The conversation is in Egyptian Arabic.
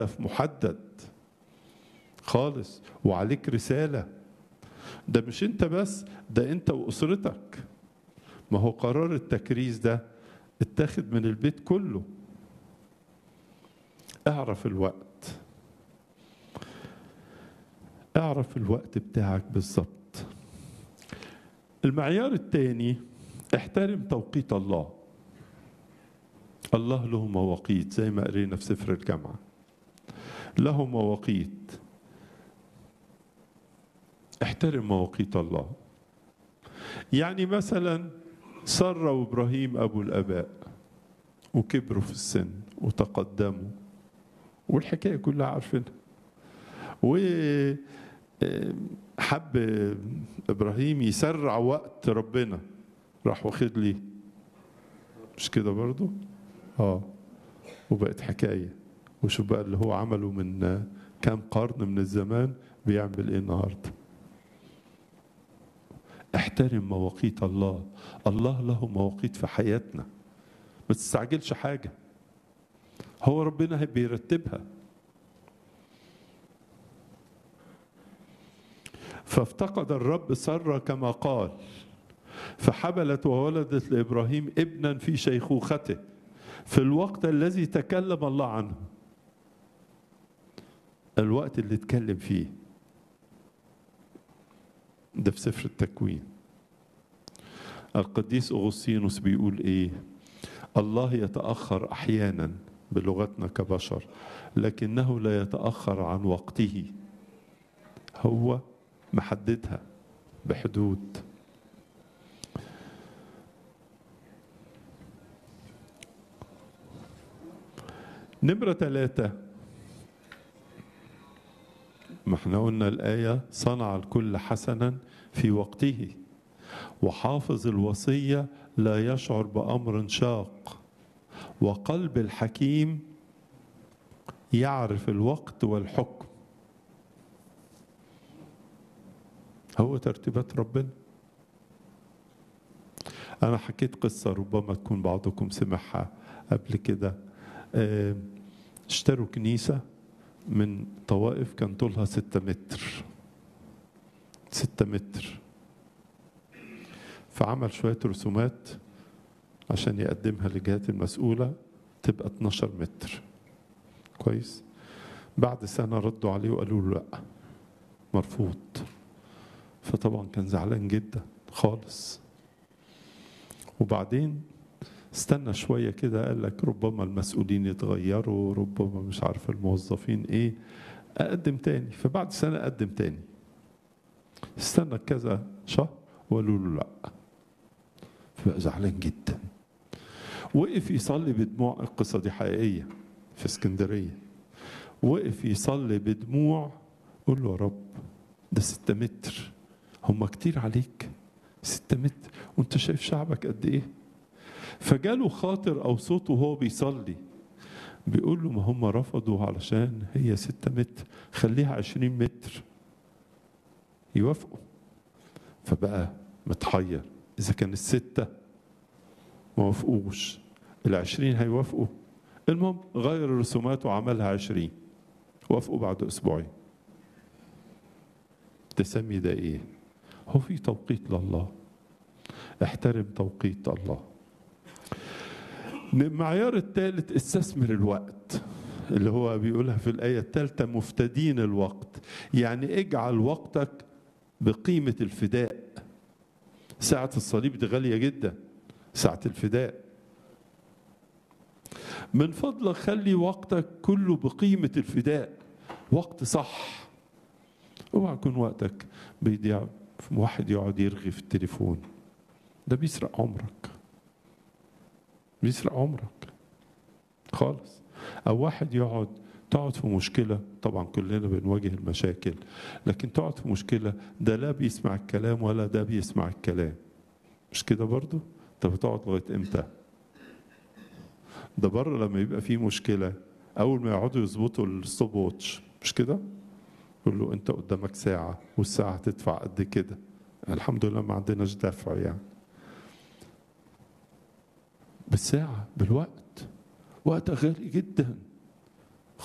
محدد خالص وعليك رسالة ده مش انت بس ده انت واسرتك ما هو قرار التكريس ده اتاخد من البيت كله اعرف الوقت اعرف الوقت بتاعك بالظبط المعيار الثاني احترم توقيت الله الله له مواقيت زي ما قرينا في سفر الجامعة له مواقيت احترم مواقيت الله يعني مثلا سارة وإبراهيم أبو الآباء وكبروا في السن وتقدموا والحكاية كلها عارفينها وحب إبراهيم يسرع وقت ربنا راح واخد لي مش كده برضو اه وبقت حكاية وشوف بقى اللي هو عمله من كام قرن من الزمان بيعمل ايه النهارده احترم مواقيت الله الله له مواقيت في حياتنا ما تستعجلش حاجة هو ربنا بيرتبها فافتقد الرب سرة كما قال فحبلت وولدت لإبراهيم ابنا في شيخوخته في الوقت الذي تكلم الله عنه الوقت اللي اتكلم فيه ده في سفر التكوين القديس أغسطينوس بيقول إيه الله يتأخر أحيانا بلغتنا كبشر لكنه لا يتأخر عن وقته هو محددها بحدود نمرة ثلاثة ما احنا قلنا الآية صنع الكل حسنا في وقته وحافظ الوصية لا يشعر بأمر شاق وقلب الحكيم يعرف الوقت والحكم هو ترتيبات ربنا أنا حكيت قصة ربما تكون بعضكم سمعها قبل كده اشتروا كنيسة من طوائف كان طولها ستة متر ستة متر فعمل شوية رسومات عشان يقدمها للجهات المسؤولة تبقى 12 متر كويس بعد سنة ردوا عليه وقالوا له لا مرفوض فطبعا كان زعلان جدا خالص وبعدين استنى شوية كده قال لك ربما المسؤولين يتغيروا ربما مش عارف الموظفين ايه اقدم تاني فبعد سنة اقدم تاني استنى كذا شهر وقالوا له لا فبقى زعلان جدا وقف يصلي بدموع القصة دي حقيقية في اسكندرية وقف يصلي بدموع قول له يا رب ده ستة متر هم كتير عليك ستة متر وانت شايف شعبك قد ايه فجاله خاطر او صوت وهو بيصلي بيقول له ما هم رفضوا علشان هي ستة متر خليها عشرين متر يوافقوا فبقى متحير إذا كان الستة ما وافقوش العشرين هيوافقوا المهم غير الرسومات وعملها عشرين وافقوا بعد أسبوعين تسمي ده إيه هو في توقيت لله احترم توقيت الله المعيار الثالث استثمر الوقت اللي هو بيقولها في الآية الثالثة مفتدين الوقت يعني اجعل وقتك بقيمة الفداء ساعة الصليب دي غالية جدا ساعة الفداء من فضلك خلي وقتك كله بقيمة الفداء وقت صح اوعى يكون وقتك بيضيع واحد يقعد يرغي في التليفون ده بيسرق عمرك بيسرق عمرك خالص او واحد يقعد تقعد في مشكلة طبعا كلنا بنواجه المشاكل لكن تقعد في مشكلة ده لا بيسمع الكلام ولا ده بيسمع الكلام مش كده برضو طب تقعد لغاية امتى ده بره لما يبقى في مشكلة أول ما يقعدوا يظبطوا الستوب ووتش مش كده يقول له أنت قدامك ساعة والساعة هتدفع قد كده الحمد لله ما عندناش دفع يعني بالساعة بالوقت وقت غالي جدا